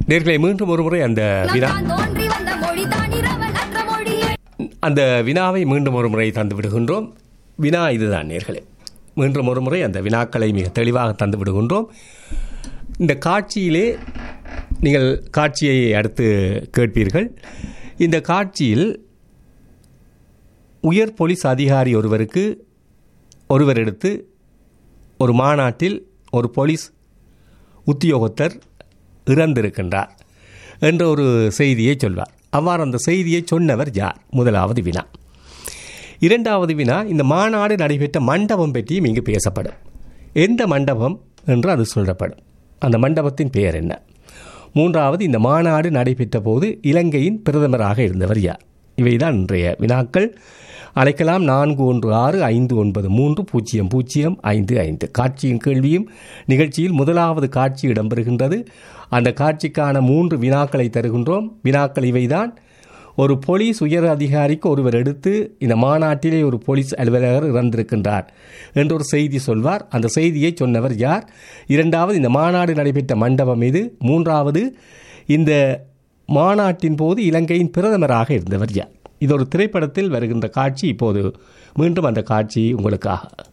நேர்களை மீண்டும் ஒருமுறை அந்த வினா நான் தோன்றி வந்த மொழி தான் இரவலற்ற மொழியே அந்த வினாவை மீண்டும் ஒரு முறை தந்து விடுகின்றோம் வினா இதுதான் நேர்களே மீண்டும் ஒரு முறை அந்த வினாக்களை மிக தெளிவாக தந்து விடுகின்றோம் இந்த காட்சியிலே நீங்கள் காட்சியை அடுத்து கேட்பீர்கள் இந்த காட்சியில் உயர் போலீஸ் அதிகாரி ஒருவருக்கு ஒருவர் எடுத்து ஒரு மாநாட்டில் ஒரு போலீஸ் உத்தியோகத்தர் இறந்திருக்கின்றார் என்ற ஒரு செய்தியை சொல்வார் அவ்வாறு அந்த செய்தியை சொன்னவர் யார் முதலாவது வினா இரண்டாவது வினா இந்த மாநாடு நடைபெற்ற மண்டபம் பற்றியும் இங்கு பேசப்படும் எந்த மண்டபம் என்று அது சொல்லப்படும் அந்த மண்டபத்தின் பெயர் என்ன மூன்றாவது இந்த மாநாடு நடைபெற்ற போது இலங்கையின் பிரதமராக இருந்தவர் யார் இவைதான் இன்றைய வினாக்கள் அழைக்கலாம் நான்கு ஒன்று ஆறு ஐந்து ஒன்பது மூன்று பூஜ்ஜியம் பூஜ்ஜியம் ஐந்து ஐந்து காட்சியின் கேள்வியும் நிகழ்ச்சியில் முதலாவது காட்சி இடம்பெறுகின்றது அந்த காட்சிக்கான மூன்று வினாக்களை தருகின்றோம் வினாக்கள் இவைதான் ஒரு போலீஸ் உயர் அதிகாரிக்கு ஒருவர் எடுத்து இந்த மாநாட்டிலே ஒரு போலீஸ் அலுவலகர் இறந்திருக்கின்றார் என்று ஒரு செய்தி சொல்வார் அந்த செய்தியை சொன்னவர் யார் இரண்டாவது இந்த மாநாடு நடைபெற்ற மண்டபம் இது மூன்றாவது இந்த மாநாட்டின் போது இலங்கையின் பிரதமராக இருந்தவர் யார் இது ஒரு திரைப்படத்தில் வருகின்ற காட்சி இப்போது மீண்டும் அந்த காட்சி உங்களுக்காக